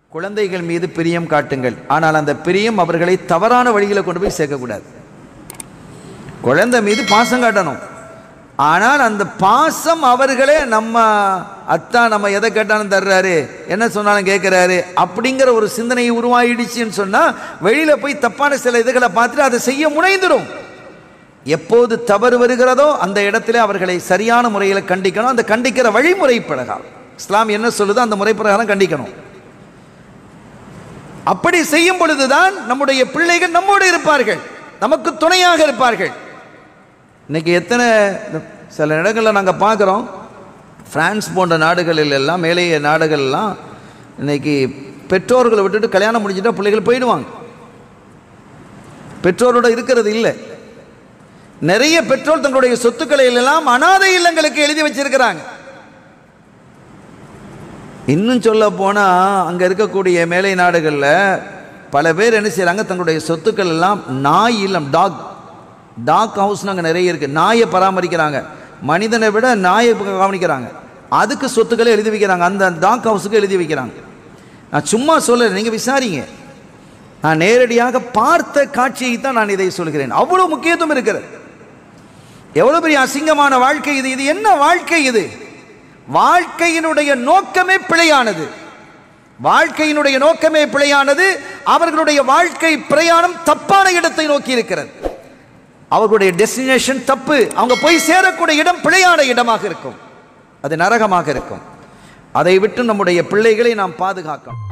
குழந்தைகள் மீது பிரியம் காட்டுங்கள் ஆனால் அந்த பிரியம் அவர்களை தவறான வழியில் கொண்டு போய் சேர்க்கக்கூடாது குழந்தை மீது பாசம் காட்டணும் ஆனால் அந்த பாசம் அவர்களே நம்ம அத்தா நம்ம எதை கேட்டாலும் தர்றாரு என்ன சொன்னாலும் கேட்குறாரு அப்படிங்கிற ஒரு சிந்தனையை உருவாயிடுச்சுன்னு சொன்னால் வெளியில் போய் தப்பான சில இதுகளை பார்த்துட்டு அதை செய்ய முனைந்துடும் எப்போது தவறு வருகிறதோ அந்த இடத்துல அவர்களை சரியான முறையில் கண்டிக்கணும் அந்த கண்டிக்கிற வழிமுறை பிரகாரம் இஸ்லாம் என்ன சொல்லுதோ அந்த முறை பிரகாரம் கண்டிக்கணும் அப்படி செய்யும் பொழுதுதான் நம்முடைய பிள்ளைகள் நம்மோடு இருப்பார்கள் நமக்கு துணையாக இருப்பார்கள் இன்னைக்கு எத்தனை சில இடங்களில் நாங்கள் பார்க்குறோம் பிரான்ஸ் போன்ற நாடுகளில் எல்லாம் மேலைய நாடுகள்லாம் இன்னைக்கு பெற்றோர்களை விட்டுட்டு கல்யாணம் முடிஞ்சிட்டா பிள்ளைகள் போயிடுவாங்க பெற்றோரோட இருக்கிறது இல்லை நிறைய பெற்றோர் தங்களுடைய சொத்துக்களை எல்லாம் அனாதை இல்லங்களுக்கு எழுதி வச்சிருக்கிறாங்க இன்னும் சொல்ல போனால் அங்கே இருக்கக்கூடிய மேலை நாடுகளில் பல பேர் என்ன செய்கிறாங்க தங்களுடைய சொத்துக்கள் எல்லாம் நாய் இல்லம் டாக் டாக் ஹவுஸ்னு அங்கே நிறைய இருக்குது நாயை பராமரிக்கிறாங்க மனிதனை விட நாயை கவனிக்கிறாங்க அதுக்கு சொத்துக்களை எழுதி வைக்கிறாங்க அந்த டாக் ஹவுஸுக்கு எழுதி வைக்கிறாங்க நான் சும்மா சொல்லலை நீங்கள் விசாரிங்க நான் நேரடியாக பார்த்த காட்சியை தான் நான் இதை சொல்கிறேன் அவ்வளோ முக்கியத்துவம் இருக்கிறது எவ்வளோ பெரிய அசிங்கமான வாழ்க்கை இது இது என்ன வாழ்க்கை இது வாழ்க்கையினுடைய நோக்கமே பிழையானது வாழ்க்கையினுடைய நோக்கமே பிழையானது அவர்களுடைய வாழ்க்கை பிரயாணம் தப்பான இடத்தை நோக்கி இருக்கிறது அவர்களுடைய டெஸ்டினேஷன் தப்பு அவங்க போய் சேரக்கூடிய இடம் பிழையான இடமாக இருக்கும் அது நரகமாக இருக்கும் அதை விட்டு நம்முடைய பிள்ளைகளை நாம் பாதுகாக்கணும்